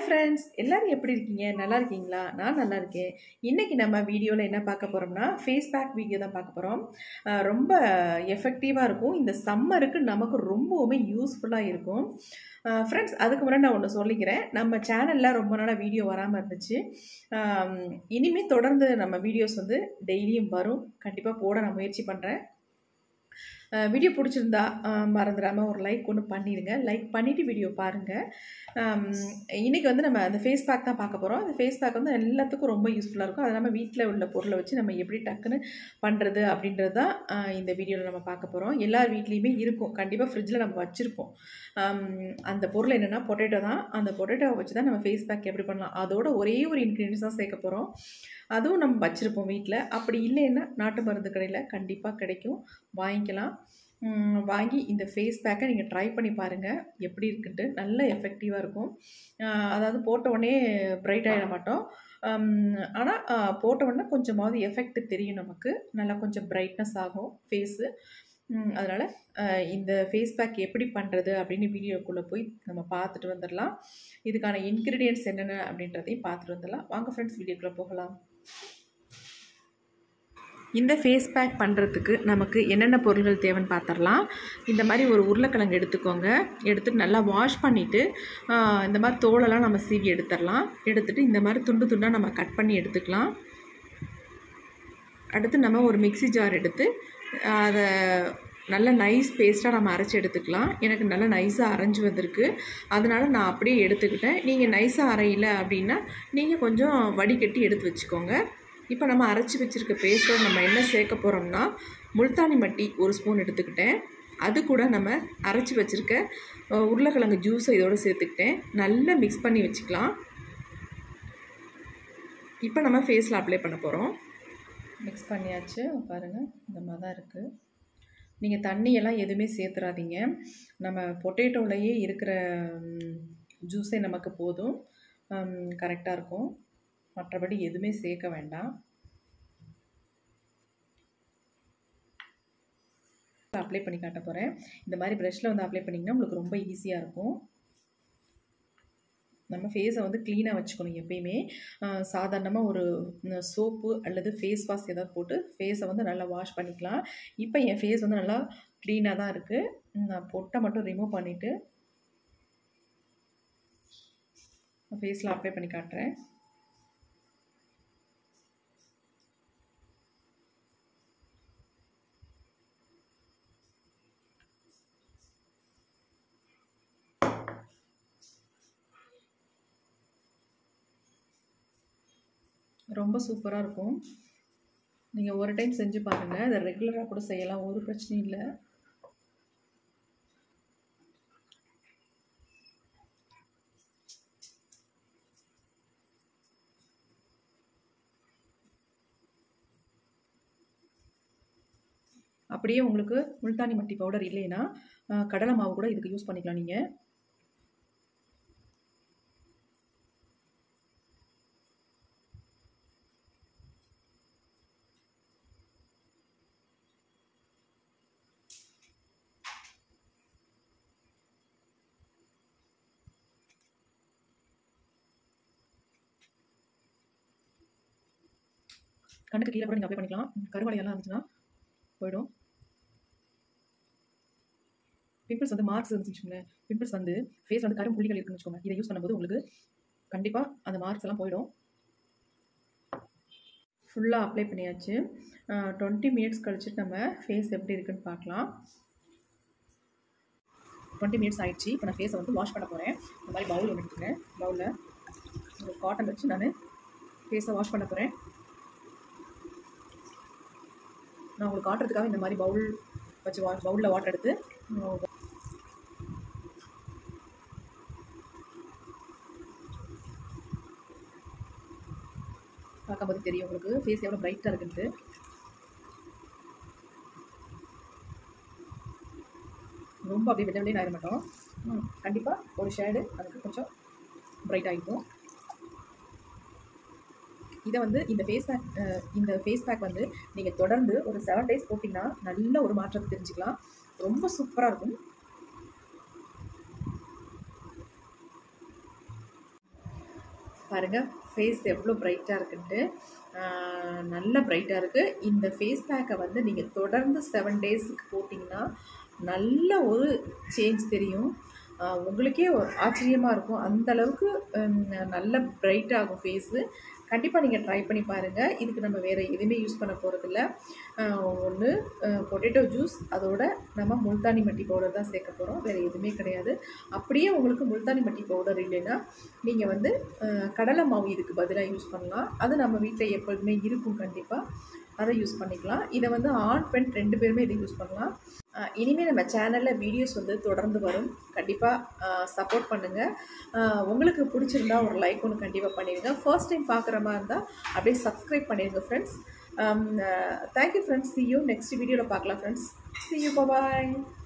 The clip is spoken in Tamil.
ஃப்ரெண்ட்ஸ் எல்லாரும் எப்படி இருக்கீங்க நல்லா இருக்கீங்களா நான் நல்லா இருக்கேன் இன்றைக்கி நம்ம வீடியோவில் என்ன பார்க்க போகிறோம்னா ஃபேஸ் பேக் வீடியோ தான் பார்க்க போகிறோம் ரொம்ப எஃபெக்டிவாக இருக்கும் இந்த சம்மருக்கு நமக்கு ரொம்பவுமே யூஸ்ஃபுல்லாக இருக்கும் ஃப்ரெண்ட்ஸ் அதுக்கு முன்னாடி நான் ஒன்று சொல்லிக்கிறேன் நம்ம சேனலில் ரொம்ப நாளாக வீடியோ வராமல் இருந்துச்சு இனிமேல் தொடர்ந்து நம்ம வீடியோஸ் வந்து டெய்லியும் வரும் கண்டிப்பாக போட நான் முயற்சி பண்ணுறேன் வீடியோ பிடிச்சிருந்தா மறந்துடாமல் ஒரு லைக் ஒன்று பண்ணிடுங்க லைக் பண்ணிவிட்டு வீடியோ பாருங்கள் இன்றைக்கி வந்து நம்ம அந்த ஃபேஸ் பேக் தான் பார்க்க போகிறோம் அந்த ஃபேஸ் பேக் வந்து எல்லாத்துக்கும் ரொம்ப யூஸ்ஃபுல்லாக இருக்கும் அது இல்லாமல் வீட்டில் உள்ள பொருளை வச்சு நம்ம எப்படி டக்குன்னு பண்ணுறது அப்படின்றது தான் இந்த வீடியோவில் நம்ம பார்க்க போகிறோம் எல்லார் வீட்லேயுமே இருக்கும் கண்டிப்பாக ஃப்ரிட்ஜில் நம்ம வச்சுருப்போம் அந்த பொருள் என்னென்னா பொட்டேட்டோ தான் அந்த பொட்டேட்டோவை வச்சு தான் நம்ம ஃபேஸ் பேக் எப்படி பண்ணலாம் அதோட ஒரே ஒரு இன்க்ரீடியன்ஸ் தான் சேர்க்க போகிறோம் அதுவும் நம்ம வச்சுருப்போம் வீட்டில் அப்படி இல்லைன்னா நாட்டு மருந்து கடையில் கண்டிப்பாக கிடைக்கும் வாங்கிக்கலாம் வாங்கி இந்த ஃபேஸ் பேக்கை நீங்கள் ட்ரை பண்ணி பாருங்கள் எப்படி இருக்குன்ட்டு நல்ல எஃபெக்டிவாக இருக்கும் அதாவது போட்ட உடனே பிரைட் ஆகிட மாட்டோம் ஆனால் போட்ட உடனே கொஞ்சமாவது எஃபெக்ட் தெரியும் நமக்கு நல்லா கொஞ்சம் பிரைட்னஸ் ஆகும் ஃபேஸு அதனால் இந்த ஃபேஸ் பேக் எப்படி பண்ணுறது அப்படின்னு வீடியோக்குள்ளே போய் நம்ம பார்த்துட்டு வந்துடலாம் இதுக்கான இன்க்ரீடியன்ட்ஸ் என்னென்ன அப்படின்றதையும் பார்த்துட்டு வந்துடலாம் வாங்க ஃப்ரெண்ட்ஸ் வீடியோக்குள்ளே போகலாம் இந்த ஃபேஸ் பேக் பண்ணுறதுக்கு நமக்கு என்னென்ன பொருள்கள் தேவைன்னு பார்த்துடலாம் இந்த மாதிரி ஒரு உருளைக்கிழங்கு எடுத்துக்கோங்க எடுத்துகிட்டு நல்லா வாஷ் பண்ணிவிட்டு இந்த மாதிரி தோலெல்லாம் நம்ம சீவி எடுத்துடலாம் எடுத்துகிட்டு இந்த மாதிரி துண்டு துண்டாக நம்ம கட் பண்ணி எடுத்துக்கலாம் அடுத்து நம்ம ஒரு மிக்சி ஜார் எடுத்து அதை நல்ல நைஸ் பேஸ்ட்டாக நம்ம அரைச்சி எடுத்துக்கலாம் எனக்கு நல்லா நைஸாக அரைஞ்சி வந்திருக்கு அதனால் நான் அப்படியே எடுத்துக்கிட்டேன் நீங்கள் நைஸாக அரையில அப்படின்னா நீங்கள் கொஞ்சம் வடிகட்டி எடுத்து வச்சுக்கோங்க இப்போ நம்ம அரைச்சி வச்சுருக்க பேஸ்ட்டோடு நம்ம என்ன சேர்க்க போகிறோம்னா முல்தானி மட்டி ஒரு ஸ்பூன் எடுத்துக்கிட்டேன் அது கூட நம்ம அரைச்சி வச்சுருக்க உருளைக்கிழங்கு ஜூஸை இதோடு சேர்த்துக்கிட்டேன் நல்லா மிக்ஸ் பண்ணி வச்சுக்கலாம் இப்போ நம்ம ஃபேஸில் அப்ளை பண்ண போகிறோம் மிக்ஸ் பண்ணியாச்சு பாருங்கள் இந்த மாதிரி தான் இருக்குது நீங்கள் தண்ணியெல்லாம் எதுவுமே சேர்த்துறாதீங்க நம்ம பொட்டேட்டோலையே இருக்கிற ஜூஸே நமக்கு போதும் கரெக்டாக இருக்கும் மற்றபடி எதுவுமே சேர்க்க வேண்டாம் அப்ளை பண்ணி காட்ட போகிறேன் இந்த மாதிரி ப்ரெஷ்ஷில் வந்து அப்ளை பண்ணிங்கன்னா உங்களுக்கு ரொம்ப ஈஸியாக இருக்கும் நம்ம ஃபேஸை வந்து க்ளீனாக வச்சுக்கணும் எப்பயுமே சாதாரணமாக ஒரு சோப்பு அல்லது ஃபேஸ் வாஷ் ஏதாவது போட்டு ஃபேஸை வந்து நல்லா வாஷ் பண்ணிக்கலாம் இப்போ என் ஃபேஸ் வந்து நல்லா க்ளீனாக தான் இருக்குது நான் பொட்டை மட்டும் ரிமூவ் பண்ணிவிட்டு ஃபேஸில் அப்ளை பண்ணி காட்டுறேன் ரொம்ப சூப்பராக இருக்கும் நீங்கள் ஒரு டைம் செஞ்சு பாருங்கள் அதை ரெகுலராக கூட செய்யலாம் ஒரு பிரச்சனையும் இல்லை அப்படியே உங்களுக்கு முல்தானி மட்டி பவுடர் இல்லைன்னா கடலை மாவு கூட இதுக்கு யூஸ் பண்ணிக்கலாம் நீங்கள் கண்ணுக்கு கீழே கூட நீங்கள் அப்ளை பண்ணிக்கலாம் கருவளையெல்லாம் இருந்துச்சுன்னா போயிடும் பிம்பிள்ஸ் வந்து மார்க்ஸ் இருந்துச்சு வச்சுக்கோங்களேன் பிம்பிள்ஸ் வந்து ஃபேஸ் வந்து கரும் புள்ளிகள் இருக்குன்னு வச்சுக்கோங்க இதை யூஸ் பண்ணும்போது உங்களுக்கு கண்டிப்பாக அந்த மார்க்ஸ் எல்லாம் போயிடும் ஃபுல்லாக அப்ளை பண்ணியாச்சு டுவெண்ட்டி மினிட்ஸ் கழிச்சுட்டு நம்ம ஃபேஸ் எப்படி இருக்குன்னு பார்க்கலாம் டுவெண்ட்டி மினிட்ஸ் ஆகிடுச்சு இப்போ நான் ஃபேஸை வந்து வாஷ் பண்ண போகிறேன் இந்த மாதிரி பவுல் ஒன்று எடுத்துக்கிறேன் பவுலில் ஒரு காட்டன் வச்சு நான் ஃபேஸை வாஷ் பண்ண போகிறேன் நான் உங்களுக்கு காட்டுறதுக்காக இந்த மாதிரி பவுல் வச்சு வா பவுலில் வாட்டர் எடுத்து பார்க்கும்போது தெரியும் உங்களுக்கு ஃபேஸ் எவ்வளோ ப்ரைட்டாக இருக்குன்ட்டு ரொம்ப அப்படி வெள்ள வெள்ளையும் ஆயிட மாட்டோம் கண்டிப்பாக ஒரு ஷேடு அதுக்கு கொஞ்சம் ப்ரைட் ஆகிக்கும் இதை வந்து இந்த ஃபேஸ் பேக் இந்த ஃபேஸ் பேக் வந்து நீங்கள் தொடர்ந்து ஒரு செவன் டேஸ் போட்டிங்கன்னா நல்ல ஒரு மாற்றத்தை தெரிஞ்சுக்கலாம் ரொம்ப சூப்பராக இருக்கும் பாருங்கள் ஃபேஸ் எவ்வளோ பிரைட்டாக இருக்குன்ட்டு ஆஹ் நல்ல பிரைட்டாக இருக்குது இந்த ஃபேஸ் பேக்கை வந்து நீங்கள் தொடர்ந்து செவன் டேஸுக்கு போட்டிங்கன்னா நல்ல ஒரு சேஞ்ச் தெரியும் ஆஹ் உங்களுக்கே ஒரு ஆச்சரியமாக இருக்கும் அந்த அளவுக்கு ஹம், நல்ல பிரைட் ஆகும் ஃபேஸு கண்டிப்பாக நீங்கள் ட்ரை பண்ணி பாருங்கள் இதுக்கு நம்ம வேறு எதுவுமே யூஸ் பண்ண போகிறதில்ல ஒன்று பொட்டேட்டோ ஜூஸ் அதோட நம்ம முல்தானி மட்டி பவுடர் தான் சேர்க்க போகிறோம் வேறு எதுவுமே கிடையாது அப்படியே உங்களுக்கு முல்தானி மட்டி பவுடர் இல்லைன்னா நீங்கள் வந்து அஹ், கடலை மாவு இதுக்கு பதிலாக யூஸ் பண்ணலாம் அது நம்ம வீட்டில் எப்பொழுதுமே இருக்கும் கண்டிப்பாக அதை யூஸ் பண்ணிக்கலாம் இதை வந்து ஆண் பெண் ரெண்டு பேருமே இதை யூஸ் பண்ணலாம் அஹ், இனிமேல் நம்ம சேனலில் வீடியோஸ் வந்து தொடர்ந்து வரும் கண்டிப்பாக சப்போர்ட் பண்ணுங்கள் உங்களுக்கு பிடிச்சிருந்தா ஒரு லைக் ஒன்று கண்டிப்பாக பண்ணிடுங்க ஃபர்ஸ்ட் டைம் பார்க்குற மாதிரி இருந்தால் அப்படியே சப்ஸ்கிரைப் பண்ணிடுங்க friends thank you friends see you next வீடியோவில் பார்க்கலாம் ஃப்ரெண்ட்ஸ் சி யூ பாய்